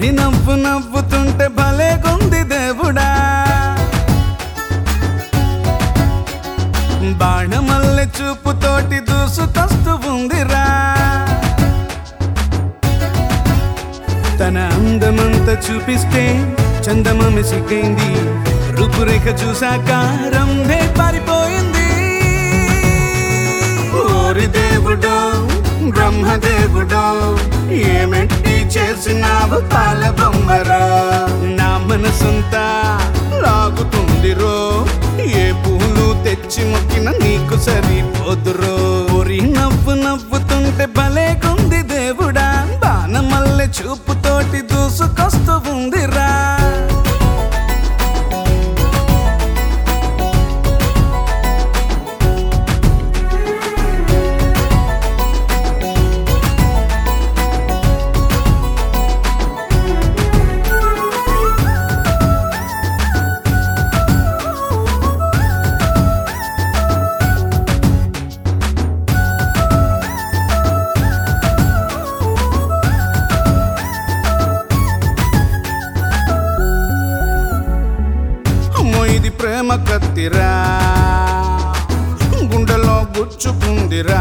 ఓరి నవ్వు నవ్వుతుంటే భలే కొంది దేవుడా బాణమల్లె చూపుతోటి దూసుకొస్తూ ఉందిరా తన అందమంతా చూపిస్తే చందమామ సిగ్గైంది రూపురేఖ చూసాక రంభే పారిపోయింది ఓరి దేవుడో బ్రహ్మదేవుడో ఏమెట్టి చేసినావు పాల బొమ్మరా నా మనసంతా లాగుతుందిరో ఏ పూలు తెచ్చి మొక్కిన నీకు సరిపోదురో ఓరి నవ్వు నవ్వుతుంటే భలే కొంది దేవుడా బాణమల్లె చూపుతోటి దూసుకొస్తూ ఉందిరా అమ్మో ఇది ప్రేమ కత్తిరా గుండెలో గుచ్చుకుందిరా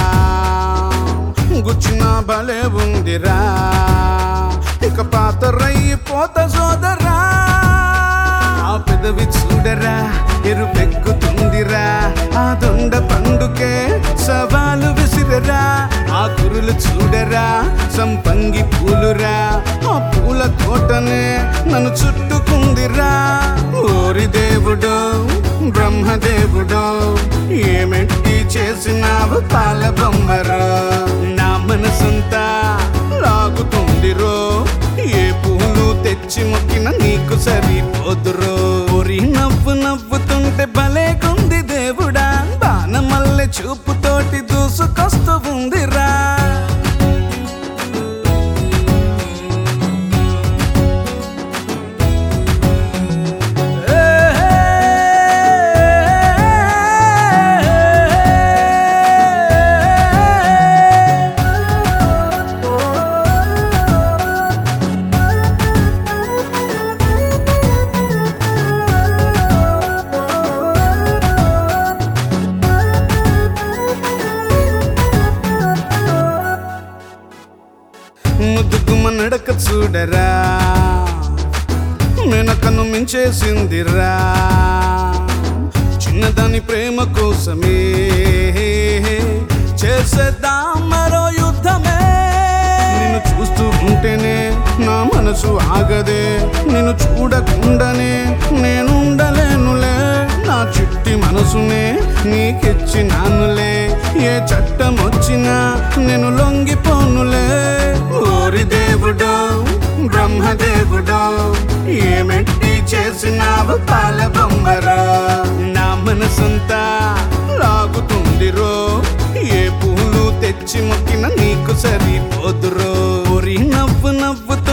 గుచ్చిన భలే ఉందిరా ఇక పాతరయ్యిపోత సోదరా ఆ పెదవి చూడరా ఎరుపెక్కుతుందిరా ఆ దొండ పండుకే సవాలు విసిరరా ఆ కురులు చూడరా సంపంగి పూలురా ఆ పూల తోటనే నన్ను చుట్టుకుందిరా ఓరి దేవుడో బ్రహ్మదేవుడో ఏమెట్టి చేసినావు పాల బొమ్మరా నా మనసంతా లాగుతుందిరో ఏ పూలు తెచ్చి మొక్కిన నీకు సరిపోదురో ఓరి నవ్వు నవ్వుతుంటే భలే కొంది దేవుడా బాణమల్లె చూపుతోటి దూసుకొస్తూ ఉందిరా ముద్దుగుమ్మ నడక చూడరా మెనకను మించేసిందిరా చిన్నదాని ప్రేమ కోసమే చేసేద్దాం మరో యుద్ధమే నిన్ను చూస్తూ ఉంటేనే నా మనసు ఆగదే నిన్ను చూడకుండానే నేను ఉండలేనులే నా చిట్టి మనసునే నీకిచ్చినానులే ఏ చట్టం వచ్చినా నేను లొంగిపోనులే ఓరి దేవుడో బ్రహ్మదేవుడో ఏమెట్టి చేసినావు పాల బొమ్మరా నా మనసంతా లాగుతుందిరో ఏ పూలు తెచ్చి మొక్కిన నీకు సరిపోదురో ఓరి నవ్వు నవ్వు